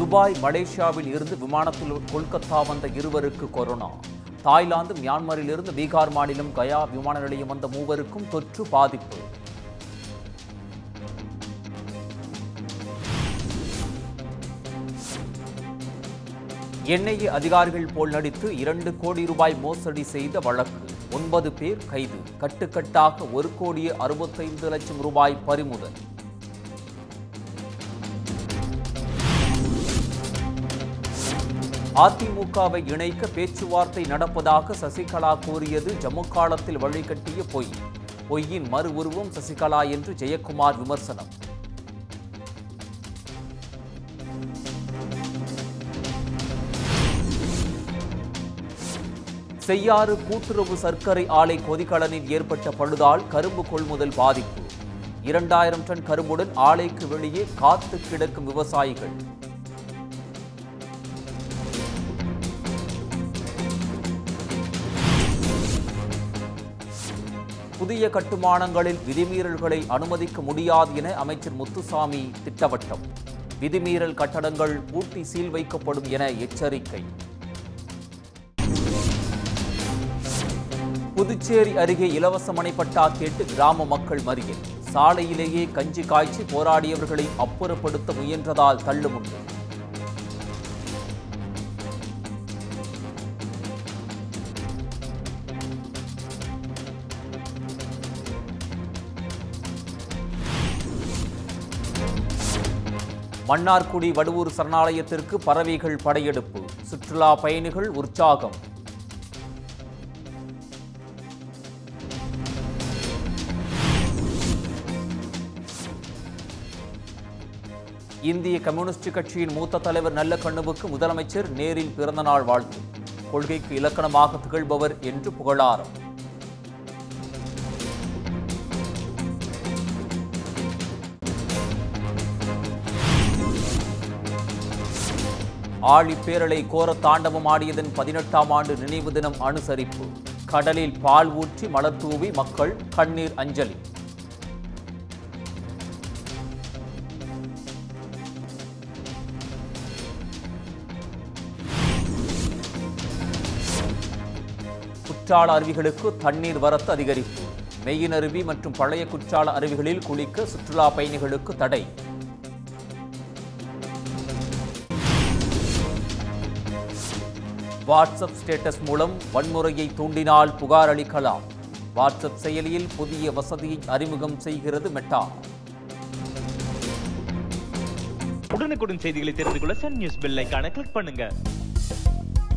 Dubai மலேசியாவில் இருந்து விமானத்தில் கொல்கத்தா வந்த இருவருக்கு கொரோனா தாய்லாந்து மியான்மரில் இருந்து பீகார் மாநிலம் கயா விமான நிலையம் வந்த மூவருக்கும் தொற்று பாதிப்பு என்ஐஏ அதிகாரிகள் போல் நடித்து இரண்டு கோடி ரூபாய் மோசடி செய்த வழக்கு ஒன்பது பேர் கைது கட்டுக்கட்டாக ஒரு கோடியே அறுபத்தைந்து லட்சம் ரூபாய் பறிமுதல் அதிமுகவை இணைக்க பேச்சுவார்த்தை நடப்பதாக சசிகலா கூறியது ஜம்மு காலத்தில் வழிகட்டிய பொய் பொய்யின் மறு உருவம் சசிகலா என்று ஜெயக்குமார் விமர்சனம் செய்யாறு கூட்டுறவு சர்க்கரை ஆலை கொதிகலனில் ஏற்பட்ட பழுதால் கரும்பு கொள்முதல் பாதிப்பு இரண்டாயிரம் டன் கரும்புடன் ஆலைக்கு வெளியே காத்து கிடக்கும் விவசாயிகள் புதிய கட்டுமானங்களில் விதிமீறல்களை அனுமதிக்க முடியாது என அமைச்சர் முத்துசாமி திட்டவட்டம் விதிமீறல் கட்டடங்கள் பூட்டி சீல் வைக்கப்படும் என எச்சரிக்கை புதுச்சேரி அருகே இலவச மனைப்பட்டா கேட்டு கிராம மக்கள் மறியல் சாலையிலேயே கஞ்சி காய்ச்சி போராடியவர்களை அப்புறப்படுத்த முயன்றதால் தள்ளுமுண்டு மன்னார்குடி வடுவூர் சரணாலயத்திற்கு பறவைகள் படையெடுப்பு சுற்றுலா பயணிகள் உற்சாகம் இந்திய கம்யூனிஸ்ட் கட்சியின் மூத்த தலைவர் நல்லக்கண்ணுவுக்கு முதலமைச்சர் நேரில் பிறந்தநாள் வாழ்த்து கொள்கைக்கு இலக்கணமாக திகழ்பவர் என்று புகழாரம் ஆழி பேரலை கோர தாண்டவம் ஆடியதன் பதினெட்டாம் ஆண்டு நினைவு தினம் அனுசரிப்பு கடலில் பால் ஊற்றி மலர் தூவி மக்கள் கண்ணீர் அஞ்சலி குற்றால அருவிகளுக்கு தண்ணீர் வரத்து அதிகரிப்பு மெயின் அருவி மற்றும் பழைய குற்றால அருவிகளில் குளிக்க சுற்றுலா பயணிகளுக்கு தடை வாட்ஸ்அப் ஸ்டேட்டஸ் மூலம் வன்முறையை தூண்டினால் புகார் அளிக்கலாம் வாட்ஸ்அப் செயலியில் புதிய வசதியை அறிமுகம் செய்கிறது மெட்டா உடனுக்குடன் செய்திகளை தெரிந்து கொள்ள சன் நியூஸ் பெல் ஐகானை கிளிக் பண்ணுங்க